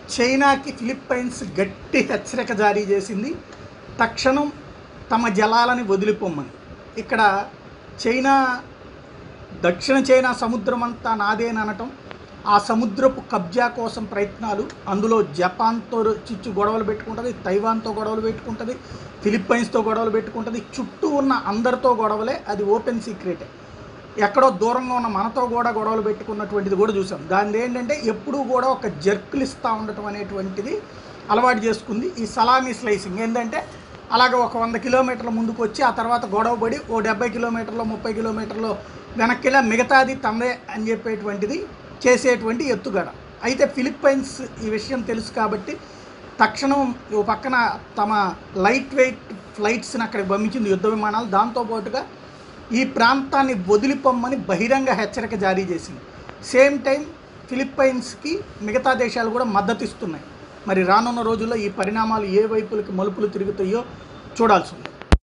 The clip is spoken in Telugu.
చైనాకి ఫిలిప్పైన్స్ గట్టి హెచ్చరిక జారీ చేసింది తక్షణం తమ జలాలని వదిలిపోమ్మని ఇక్కడ చైనా దక్షిణ చైనా సముద్రం అంతా నాదేననటం ఆ సముద్రపు కబ్జా కోసం ప్రయత్నాలు అందులో జపాన్తో చిచ్చు గొడవలు పెట్టుకుంటుంది తైవాన్తో గొడవలు పెట్టుకుంటుంది ఫిలిప్పైన్స్తో గొడవలు పెట్టుకుంటుంది చుట్టూ ఉన్న అందరితో గొడవలే అది ఓపెన్ సీక్రెటే ఎక్కడో దూరంగా ఉన్న మనతో కూడా గొడవలు పెట్టుకున్నటువంటిది కూడా చూసాం దాని ఏంటంటే ఎప్పుడూ కూడా ఒక జర్కులు ఇస్తూ ఉండటం అనేటువంటిది అలవాటు చేసుకుంది ఈ సలామీ స్లైసింగ్ ఏంటంటే అలాగ ఒక వంద కిలోమీటర్ల ముందుకు వచ్చి ఆ తర్వాత గొడవపడి ఓ డెబ్బై కిలోమీటర్లో ముప్పై కిలోమీటర్లో వెనక్కిలా మిగతాది తమదే అని చెప్పేటువంటిది చేసేటువంటి ఎత్తుగడ అయితే ఫిలిప్పైన్స్ ఈ విషయం తెలుసు కాబట్టి తక్షణం ఓ పక్కన తమ లైట్ వెయిట్ ఫ్లైట్స్ని అక్కడికి పంపించింది యుద్ధ విమానాలు దాంతోపాటుగా ఈ ప్రాంతాన్ని వదిలిపోమ్మని బహిరంగ హెచ్చరిక జారీ చేసింది సేమ్ టైం ఫిలిప్పైన్స్కి మిగతా దేశాలు కూడా మద్దతు ఇస్తున్నాయి మరి రానున్న రోజుల్లో ఈ పరిణామాలు ఏ వైపులకి మలుపులు తిరుగుతాయో చూడాల్సి ఉంది